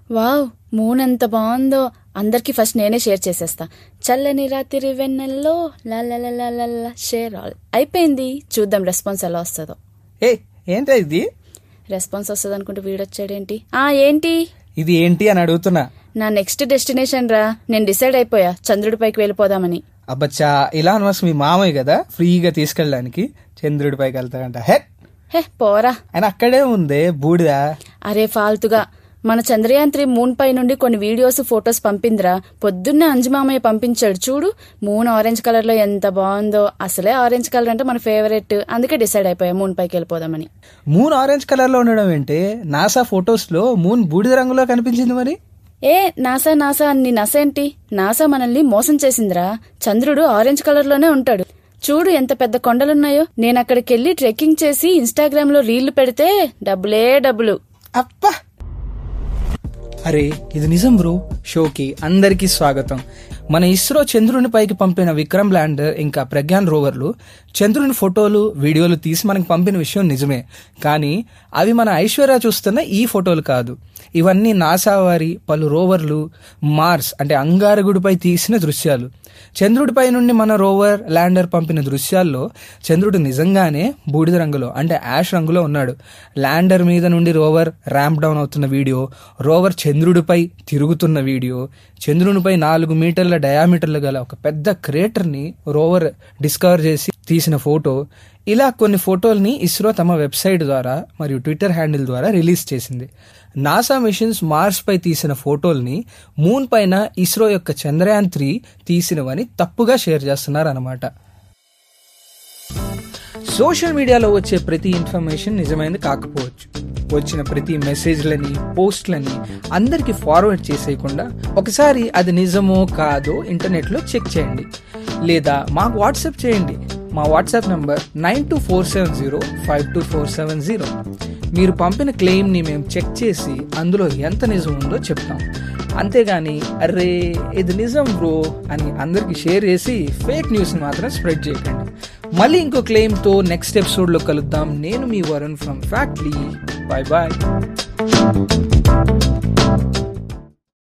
wow moon ఎంత బాగుందో అందరికి ఫస్ట్ నేనే షేర్ చేసేస్తా చల్లని రాత్రి వెన్నెల్లో లా లా లా లా లా లా షేర్ ఆల్ అయిపోయింది చూద్దాం రెస్పాన్స్ ఎలా వస్తుందో ఏ ఏంటా ఇది రెస్పాన్స్ వస్తుంది అనుకుంటే వీడొచ్చాడేంటి ఆ ఏంటి ఇది ఏంటి అని అడుగుతున్నా నా నెక్స్ట్ డెస్టినేషన్ రా నేను డిసైడ్ అయిపోయా చంద్రుడి పైకి వెళ్ళిపోదామని అబ్బచ్చా ఇలా మస్ మీ మామయ్య కదా ఫ్రీగా తీసుకెళ్ళడానికి చంద్రుడి పైకి వెళ్తాడంట హే హే పోరా ఆయన అక్కడే ఉందే బూడిద అరే ఫాల్తుగా మన చంద్రయాన్ త్రీ మూన్ పై నుండి కొన్ని వీడియోస్ ఫొటోస్ పంపిందిరా పొద్దున్నే అంజుమామయ్య పంపించాడు చూడు మూన్ ఆరెంజ్ కలర్ లో ఎంత బాగుందో అసలే ఆరెంజ్ కలర్ అంటే మన ఫేవరెట్ అందుకే డిసైడ్ అయిపోయా మూన్ పైకి వెళ్ళిపోదామని మూన్ ఆరెంజ్ కలర్ లో ఉండడం ఏంటి నాసా ఫొటోస్ లో మూన్ బూడిద రంగులో కనిపించింది మరి ఏ నాసా నాసా అన్ని నసేంటి నాసా మనల్ని మోసం చేసిందిరా చంద్రుడు ఆరెంజ్ కలర్ లోనే ఉంటాడు చూడు ఎంత పెద్ద కొండలున్నాయో నేను అక్కడికెళ్ళి ట్రెక్కింగ్ చేసి ఇన్స్టాగ్రామ్ లో రీళ్లు పెడితే డబ్బులే డబ్బులు అప్పా అరే ఇది నిజం బ్రో షోకి అందరికీ స్వాగతం మన ఇస్రో చంద్రుని పైకి పంపిన విక్రమ్ ల్యాండర్ ఇంకా ప్రజ్ఞాన్ రోవర్లు చంద్రుని ఫోటోలు వీడియోలు తీసి మనకి పంపిన విషయం నిజమే కానీ అవి మన ఐశ్వర్య చూస్తున్న ఈ ఫోటోలు కాదు ఇవన్నీ నాసా వారి పలు రోవర్లు మార్స్ అంటే అంగారగుడిపై తీసిన దృశ్యాలు చంద్రుడిపై నుండి మన రోవర్ ల్యాండర్ పంపిన దృశ్యాల్లో చంద్రుడు నిజంగానే బూడిద రంగులో అంటే యాష్ రంగులో ఉన్నాడు ల్యాండర్ మీద నుండి రోవర్ ర్యాంప్ డౌన్ అవుతున్న వీడియో రోవర్ చంద్రుడిపై తిరుగుతున్న వీడియో చంద్రునిపై నాలుగు మీటర్ల డయామీటర్లు గల ఒక పెద్ద క్రేటర్ని రోవర్ డిస్కవర్ చేసి తీసిన ఫోటో ఇలా కొన్ని ఫోటోల్ని ఇస్రో తమ వెబ్సైట్ ద్వారా మరియు ట్విట్టర్ హ్యాండిల్ ద్వారా రిలీజ్ చేసింది నాసా మిషన్స్ మార్స్ పై తీసిన ఫోటోల్ని మూన్ పైన ఇస్రో యొక్క చంద్రయాన్ త్రీ తీసినవని తప్పుగా షేర్ చేస్తున్నారు అనమాట సోషల్ మీడియాలో వచ్చే ప్రతి ఇన్ఫర్మేషన్ నిజమైనది కాకపోవచ్చు వచ్చిన ప్రతి మెసేజ్లని పోస్ట్లని అందరికీ ఫార్వర్డ్ చేసేయకుండా ఒకసారి అది నిజమో కాదో ఇంటర్నెట్లో చెక్ చేయండి లేదా మాకు వాట్సాప్ చేయండి మా WhatsApp number nine two four seven zero five two four seven zero మీరు పంపిన క్లెయిమ్ని మేము చెక్ చేసి అందులో ఎంత నిజం ఉందో చెప్తాం అంతేగాని అర్రే ఇది నిజం బ్రో అని అందరికి షేర్ చేసి ఫేక్ న్యూస్ని మాత్రం స్ప్రెడ్ చేయకండి మళ్ళీ ఇంకో క్లెయిమ్తో నెక్స్ట్ ఎపిసోడ్లో కలుద్దాం నేను మీ Varun from Factly bye bye